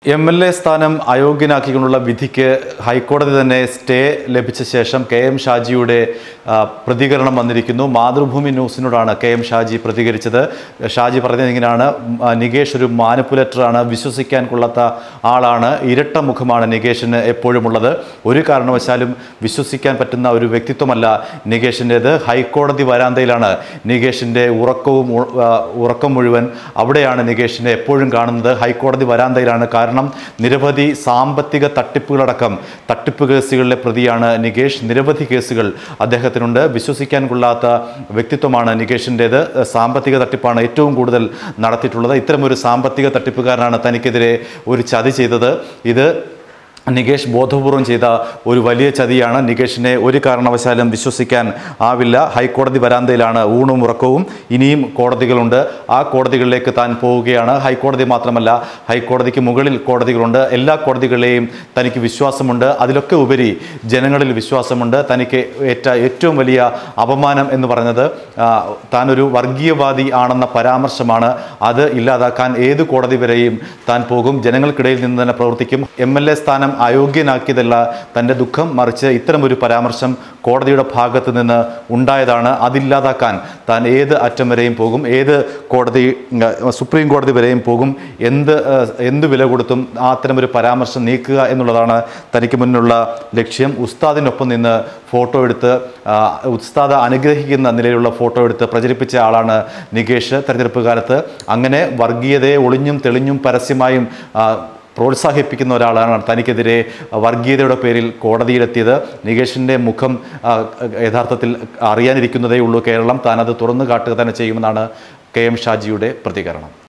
M L A സ്ഥാനം അയോഗ്യനാക്കിക്കൊണ്ടുള്ള വിധിക്ക് ഹൈക്കോടതി തന്നെ സ്റ്റേ ലഭിച്ച ശേഷം കെ എം ഷാജിയുടെ ആ, പ്രതികരണം വന്നിരിക്കുന്നു മാതൃഭൂമി ന്യൂസിനോടാണ് കെ എം ഷാജി പ്രതികരിച്ചത് ഷാജി പറഞ്ഞത് ഇങ്ങനെയാണ് ആ, നികേഷ് ഒരു മാനിപ്പുലേറ്ററാണ് വിശ്വസിക്കാൻ കൊള്ളാത്ത ആളാണ് ഇരട്ട മുഖമാണ് നികേഷിന് എപ്പോഴും ഉള്ളത് ഒരു കാരണവശാലും വിശ്വസിക്കാൻ പറ്റുന്ന ഒരു വ്യക്തിത്വമല്ല നികേഷിൻ്റേത് ഹൈക്കോടതി വരാന്തയിലാണ് നികേഷിൻ്റെ ഉറക്കവും ഉ- ആ, ഉറക്കം മുഴുവൻ അവിടെയാണ് നികേഷിനെ എപ്പോഴും കാണുന്നത് ഹൈക്കോടതി വരാന്തയിലാണ് കാരണം നിരവധി സാമ്പത്തിക തട്ടിപ്പുകളടക്കം തട്ടിപ്പ് കേസുകളിലെ പ്രതിയാണ് നികേഷ് നിരവധി കേസുകൾ അദ്ദേഹത്തിനുണ്ട് വിശ്വസിക്കാൻ കൊള്ളാത്ത വ്യക്തിത്വമാണ് നികേഷിൻ്റേത് സാമ്പത്തിക തട്ടിപ്പാണ് ഏറ്റവും കൂടുതൽ നടത്തിയിട്ടുള്ളത് ഇത്തരമൊരു സാമ്പത്തിക തട്ടിപ്പുകാരനാണ് തനിക്കെതിരെ ഒരു ചതി ചെയ്തത് ഇത് നികേഷ് ബോധപൂർവം ചെയ്ത ഒരു വലിയ ചതിയാണ് നികേഷിനെ ഒരു കാരണവശാലും വിശ്വസിക്കാൻ ആവില്ല ഹൈക്കോടതി വരാന്തയിലാണ് ഊണും ഉറക്കവും ഇനിയും കോടതികളുണ്ട് ആ കോടതികളിലേക്ക് താൻ പോവുകയാണ് ഹൈക്കോടതി മാത്രമല്ല ഹൈക്കോടതിക്ക് മുകളിൽ കോടതികളുണ്ട് എല്ലാ കോടതികളെയും തനിക്ക് വിശ്വാസമുണ്ട് അതിലൊക്കെ ഉപരി ജനങ്ങളിൽ വിശ്വാസമുണ്ട് തനിക്ക് ഏറ്റ ഏറ്റവും വലിയ അപമാനം എന്ന് പറഞ്ഞത് ആ, താനൊരു വർഗീയവാദി ആണെന്ന പരാമർശമാണ് അത് ഇല്ലാതാക്കാൻ ഏത് കോടതി വരെയും താൻ പോകും ജനങ്ങൾക്കിടയിൽ നിന്ന് തന്നെ പ്രവർത്തിക്കും എം എൽ എ സ്ഥാനം അയോഗ്യനാക്കിയതല്ല തൻ്റെ ദുഃഖം മറിച്ച് ഇത്തരമൊരു പരാമർശം കോടതിയുടെ ഭാഗത്ത് നിന്ന് ഉണ്ടായതാണ് അതില്ലാതാക്കാൻ താൻ ഏത് അറ്റം വരെയും പോകും ഏത് കോടതി ഉം, സുപ്രീം കോടതി വരെയും പോകും എന്ത് ഏഹ്, എന്ത് വില കൊടുത്തും ആ അത്തരമൊരു പരാമർശം നീക്കുക എന്നുള്ളതാണ് തനിക്ക് മുന്നിലുള്ള ലക്ഷ്യം ഉസ്താദിനൊപ്പം നിന്ന് ഫോട്ടോ എടുത്ത് ആ, ഉസ്താദ് അനുഗ്രഹിക്കുന്ന നിലയിലുള്ള ഫോട്ടോ എടുത്ത് പ്രചരിപ്പിച്ച ആളാണ് നികേഷ് തെരഞ്ഞെടുപ്പ് കാലത്ത് അങ്ങനെ വർഗീയതയെ ഒളിഞ്ഞും തെളിഞ്ഞും പരസ്യമായും ആ, പ്രോത്സാഹിപ്പിക്കുന്ന ഒരാളാണ് തനിക്കെതിരെ വർഗീയതയുടെ പേരിൽ കോടതിയിലെത്തിയത് നികേഷിൻ്റെ മുഖം ആ, യഥാർത്ഥത്തിൽ അറിയാനിരിക്കുന്നതേ ഉള്ളൂ കേരളം താനത് തുറന്നു കാട്ടുക തന്നെ ചെയ്യുമെന്നാണ് കെ എം ഷാജിയുടെ പ്രതികരണം